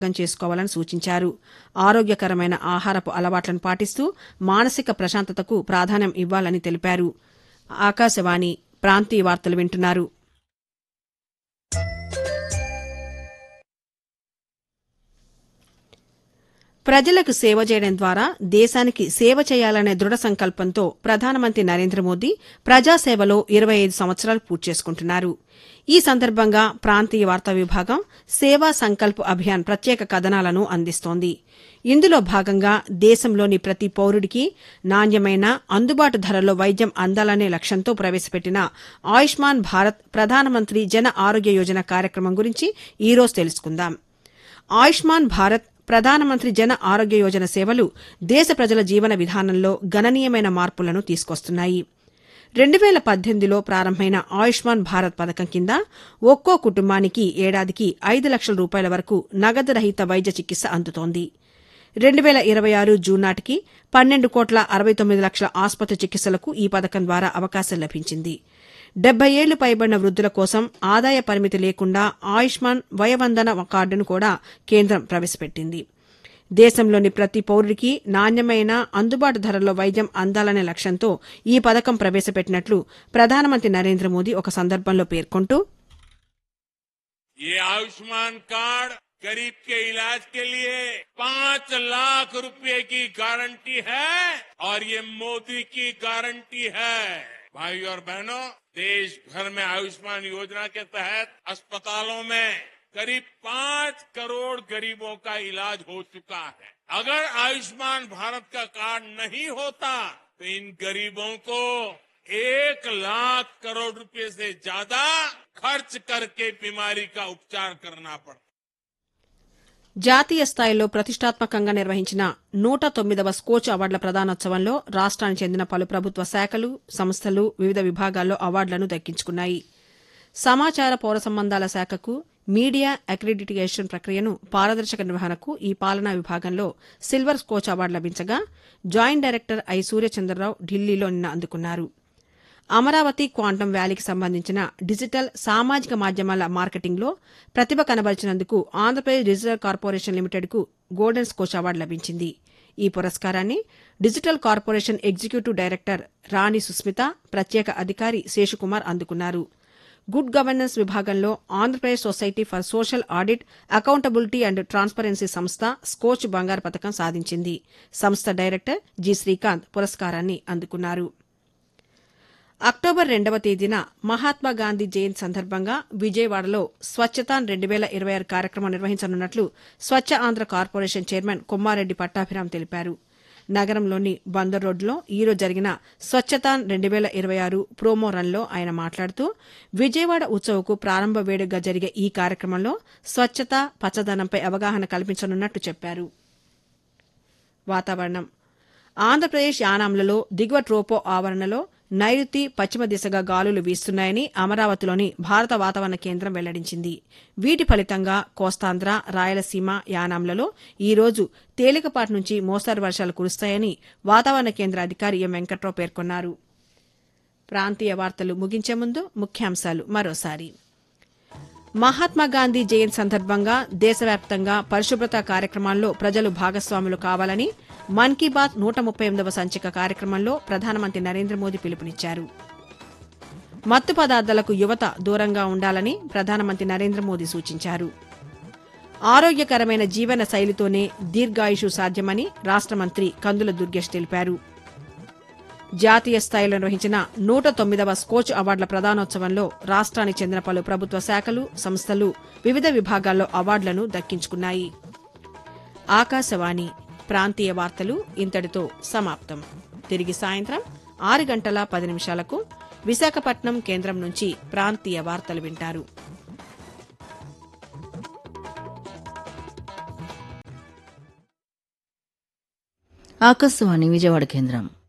అర్థం చేసుకోవాలని సూచించారు ఆరోగ్యకరమైన ఆహారపు అలవాట్లను పాటిస్తూ మానసిక ప్రశాంతతకు ప్రాధాన్యం ఇవ్వాలని తెలిపారు ఆకాశవాణి ప్రాంతీయ వార్తలు వింటున్నారు ప్రజలకు సేవ చేయడం ద్వారా దేశానికి సేవ చేయాలనే దృఢ సంకల్పంతో ప్రధానమంత్రి నరేంద్ర మోదీ ప్రజాసేవలో ఇరవై ఐదు సంవత్సరాలు పూర్తి చేసుకుంటున్నారు ఈ సందర్భంగా ప్రాంతీయ వార్తా విభాగం సేవా సంకల్ప్ అభియాన్ ప్రత్యేక కథనాలను అందిస్తోంది ఇందులో భాగంగా దేశంలోని ప్రతి పౌరుడికి నాణ్యమైన అందుబాటు ధరల్లో వైద్యం అందాలనే లక్ష్యంతో ప్రవేశపెట్టిన ఆయుష్మాన్ భారత్ ప్రధానమంత్రి జన ఆరోగ్య యోజన కార్యక్రమం గురించి ఈరోజు తెలుసుకుందాం ఆయుష్మాన్ భారత్ ప్రధానమంత్రి జన ఆరోగ్య యోజన సేవలు దేశ ప్రజల జీవన విధానంలో గణనీయమైన మార్పులను తీసుకొస్తున్నాయి రెండు వేల పద్దెనిమిదిలో ప్రారంభమైన ఆయుష్మాన్ భారత్ పథకం కింద ఒక్కో కుటుంబానికి ఏడాదికి ఐదు లక్షల రూపాయల వరకు నగదు రహిత వైద్య చికిత్స అందుతోంది రెండు వేల ఇరవై ఆరు జూన్ నాటికి పన్నెండు కోట్ల అరవై తొమ్మిది లక్షల ఆసుపత్రి చికిత్సలకు ఈ పథకం ద్వారా అవకాశం లభించింది డెబ్బై ఏళ్లు పైబడిన వృద్దుల కోసం ఆదాయ పరిమితి లేకుండా ఆయుష్మాన్ వయవందన కార్డును కూడా కేంద్రం ప్రవేశపెట్టింది దేశంలోని ప్రతి పౌరుడికి నాణ్యమైన అందుబాటు ధరల్లో వైద్యం అందాలనే లక్ష్యంతో ఈ పథకం ప్రవేశపెట్టినట్లు ప్రధానమంత్రి నరేంద్ర మోదీ ఒక సందర్భంలో పేర్కొంటూ ये आयुष्मान कार्ड गरीब के इलाज के लिए पांच लाख रुपए की गारंटी है और ये मोदी की गारंटी है भाई और बहनों देश भर में आयुष्मान योजना के तहत अस्पतालों में करीब पांच करोड़ गरीबों का इलाज हो चुका है अगर आयुष्मान भारत का कार्ड नहीं होता तो इन गरीबों को एक लाख करोड़ रुपए से ज्यादा खर्च करके बीमारी का उपचार करना पड़ता జాతీయ స్థాయిలో ప్రతిష్టాత్మకంగా నిర్వహించిన నూట తొమ్మిదవ స్కోచ్ అవార్డుల ప్రదానోత్సవంలో రాష్ట్రానికి చెందిన పలు ప్రభుత్వ శాఖలు సంస్థలు వివిధ విభాగాల్లో అవార్డులను దక్కించుకున్నాయి సమాచార పౌర సంబంధాల శాఖకు మీడియా అక్రిడిటేషన్ ప్రక్రియను పారదర్శక నిర్వహణకు ఈ పాలనా విభాగంలో సిల్వర్ స్కోచ్ అవార్డు లభించగా జాయింట్ డైరెక్టర్ ఐ సూర్యచంద్రరావు ఢిల్లీలో నిన్న అందుకున్నారు అమరావతి క్వాంటం వ్యాలీకి సంబంధించిన డిజిటల్ సామాజిక మాధ్యమాల మార్కెటింగ్లో ప్రతిభ కనబరిచినందుకు ఆంధ్రప్రదేశ్ డిజిటల్ కార్పొరేషన్ లిమిటెడ్కు గోల్డెన్ స్కోచ్ అవార్డు లభించింది ఈ పురస్కారాన్ని డిజిటల్ కార్పొరేషన్ ఎగ్జిక్యూటివ్ డైరెక్టర్ రాణి సుస్మిత ప్రత్యేక అధికారి శేషుకుమార్ అందుకున్నారు గుడ్ గవర్నెన్స్ విభాగంలో Andhra Pradesh society for social audit accountability and transparency సంస్థ స్కోచ్ బంగారు పథకం సాధించింది సంస్థ డైరెక్టర్ జి శ్రీకాంత్ పురస్కారాన్ని అందుకున్నారు అక్టోబర్ రెండవ తేదీన మహాత్మా గాంధీ జయంతి సందర్భంగా విజయవాడలో స్వచ్ఛతాన్ రెండు వేల ఇరవై ఆరు కార్యక్రమం నిర్వహించనున్నట్లు స్వచ్ఛ ఆంధ్ర కార్పొరేషన్ చైర్మన్ కొమ్మారెడ్డి పట్టాభిరామ్ తెలిపారు నగరంలోని బందర్ రోడ్లో ఈరోజు జరిగిన స్వచ్ఛతాన్ రెండు వేల ఇరవై ఆరు ప్రోమో రన్లో ఆయన మాట్లాడుతూ విజయవాడ ఉత్సవకు ప్రారంభ వేడుకగా జరిగే ఈ కార్యక్రమంలో స్వచ్ఛత పచ్చదనంపై అవగాహన కల్పించనున్నట్టు చెప్పారు వాతావరణం ఆంధ్రప్రదేశ్ యానాంలలో దిగువ ట్రోపో ఆవరణలో నైరుతి పశ్చిమ దిశగా గాలులు వీస్తున్నాయని అమరావతిలోని భారత వాతావరణ కేంద్రం వెల్లడించింది వీటి ఫలితంగా కోస్తాంధ్ర రాయలసీమ యానాంలలో ఈ రోజు తేలికపాటి నుంచి మోస్తరు వర్షాలు కురుస్తాయని వాతావరణ కేంద్ర అధికారి ఎం వెంకట్రావు పేర్కొన్నారు ప్రాంతీయ వార్తలు ముగించే ముందు ముఖ్యాంశాలు మరోసారి మహాత్మాగాంధీ జయంతి సందర్భంగా దేశవ్యాప్తంగా పరిశుభ్రత కార్యక్రమాల్లో ప్రజలు భాగస్వాములు కావాలని మన్ కీ బాత్ నూట ముప్పై ఎనిమిదవ సంచిక కార్యక్రమంలో ప్రధానమంత్రి నరేంద్ర మోదీ పిలుపునిచ్చారు మత్తు పదార్థాలకు యువత దూరంగా ఉండాలని ప్రధానమంత్రి నరేంద్ర మోదీ సూచించారు ఆరోగ్యకరమైన జీవన శైలితోనే దీర్ఘాయుషు సాధ్యమని రాష్ట మంత్రి కందుల దుర్గేష్ తెలిపారు జాతీయ స్థాయిలో నిర్వహించిన నూట తొమ్మిదవ స్కోచ్ అవార్డుల ప్రదానోత్సవంలో రాష్ట్రానికి చెందిన పలు ప్రభుత్వ శాఖలు సంస్థలు వివిధ విభాగాల్లో అవార్డులను దక్కించుకున్నాయి ఆకాశవాణి ప్రాంతీయ వార్తలు ఇంతటితో సమాప్తం తిరిగి సాయంత్రం ఆరు గంటల పది నిమిషాలకు విశాఖపట్నం కేంద్రం నుంచి ప్రాంతీయ వార్తలు వింటారు ఆకాశవాణి విజయవాడ కేంద్రం